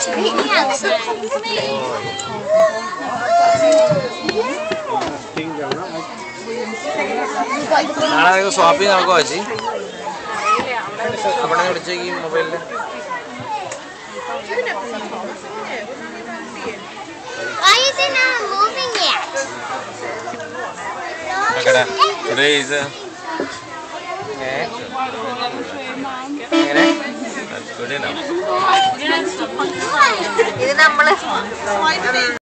നാളെ സ്വാപ്പിങ് നടക്കുമോ ചേച്ചി അവിടെ വിളിച്ചേക്ക് മൊബൈലിൽ Why is it not moving yet? എക്കടെ ടുഡേ ഈസ് എങ്ങനെ ഇത് നമ്മള്